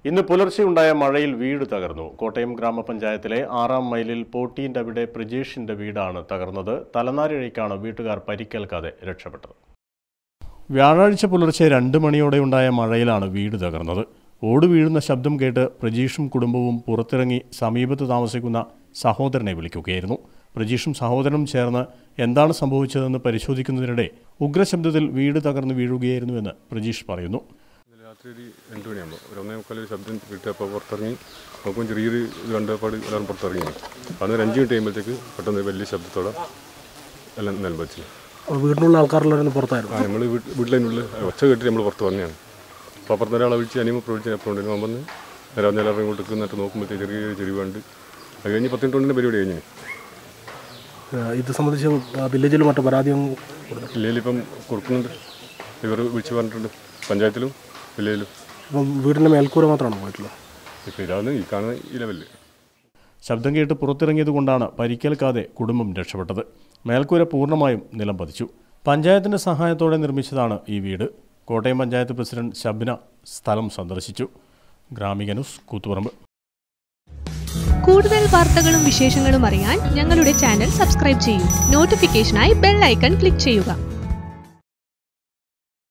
ഇന്ന് പുലർച്ചെ ഉണ്ടായ മഴയിൽ വീട് തകർന്നു കോട്ടയം ഗ്രാമപഞ്ചായത്തിലെ ആറാം മൈലിൽ പോട്ടീൻ്റെ അവിടെ പ്രജേഷിന്റെ വീടാണ് തകർന്നത് തലനാരിഴയ്ക്കാണ് വീട്ടുകാർ പരിക്കേൽക്കാതെ രക്ഷപ്പെട്ടത് വ്യാഴാഴ്ച പുലർച്ചെ രണ്ട് മണിയോടെ ഉണ്ടായ മഴയിലാണ് വീട് തകർന്നത് ഓട് വീഴുന്ന ശബ്ദം കേട്ട് പ്രജീഷും കുടുംബവും പുറത്തിറങ്ങി സമീപത്ത് താമസിക്കുന്ന സഹോദരനെ വിളിക്കുകയായിരുന്നു പ്രജീഷും സഹോദരനും ചേർന്ന് എന്താണ് സംഭവിച്ചതെന്ന് പരിശോധിക്കുന്നതിനിടെ ഉഗ്രശബ്ദത്തിൽ വീട് തകർന്ന് വീഴുകയായിരുന്നുവെന്ന് പ്രജീഷ് പറയുന്നു ഇന്നലെ രാത്രി ഒരു രണ്ട് മണിയാകുമ്പോൾ ഒരു ഒന്നേ മുക്കാൽ ഒരു ശബ്ദം കിട്ടിയപ്പോൾ പുറത്തിറങ്ങി നോക്കുമ്പോൾ ചെറിയൊരു ഇത് കണ്ടപ്പോൾ എല്ലാവരും പുറത്തിറങ്ങി അന്നേരം അഞ്ച് മിനിറ്റ് കഴിയുമ്പോഴത്തേക്ക് പെട്ടെന്ന് ഒരു വലിയ ശബ്ദത്തോടെ എല്ലാം നിലമ്പച്ചു അപ്പോൾ വീടിനുള്ള ആൾക്കാരെല്ലാവരും പുറത്തായിരുന്നു ആ നമ്മൾ വീട്ടിലതിനുള്ളിൽ ഒച്ച കേട്ടിട്ട് നമ്മൾ പുറത്ത് വന്നതാണ് അപ്പോൾ അപ്പുറത്തെ ഒരാളെ വിളിച്ച് അനിമ പ്രൊവിച്ച് അപ്പുറം അവൻ വന്ന് നേരം എല്ലാവരും ഇങ്ങോട്ട് എന്നിട്ട് നോക്കുമ്പോഴത്തേക്ക് ചെറിയ ചെരിവുണ്ട് അത് കഴിഞ്ഞ് പത്ത് മിനിറ്റ് കൊണ്ടിൻ്റെ പരിപാടി കഴിഞ്ഞു ആ, ഇത് സംബന്ധിച്ച് വില്ലേജിൽ മറ്റു പരാതിയും കൊടുത്തു ഇല്ലെങ്കിൽ ഇപ്പം കൊടുക്കുന്നുണ്ട് ഇവർ വിളിച്ച് പറഞ്ഞിട്ടുണ്ട് പഞ്ചായത്തിലും വില്ലേജിലും അപ്പം വീടിൻ്റെ മേൽക്കൂര മാത്രമാണ് പോയിട്ടുള്ളത് ഇപ്പോൾ ഇതാണ് ഈ കാണുന്ന ഈ ലെവലിൽ ശബ്ദം കേട്ട് പുറത്തിറങ്ങിയതുകൊണ്ടാണ് പരിക്കേൽക്കാതെ കുടുംബം രക്ഷപ്പെട്ടത് മേൽക്കൂര പൂർണ്ണമായും നിലം പതിച്ചു പഞ്ചായത്തിന്റെ സഹായത്തോടെ നിർമ്മിച്ചതാണ് ഈ വീട് കോട്ടയം പഞ്ചായത്ത് പ്രസിഡന്റ് ശബ്ന സ്ഥലം സന്ദർശിച്ചു ഗ്രാമിക ന്യൂസ് കൂത്തുപറമ്പ് കൂടുതൽ വാർത്തകളും വിശേഷങ്ങളും അറിയാൻ ഞങ്ങളുടെ ചാനൽ സബ്സ്ക്രൈബ് ചെയ്യൂ നോട്ടിഫിക്കേഷനായി ബെൽ ഐക്കൺ ക്ലിക്ക് ചെയ്യുക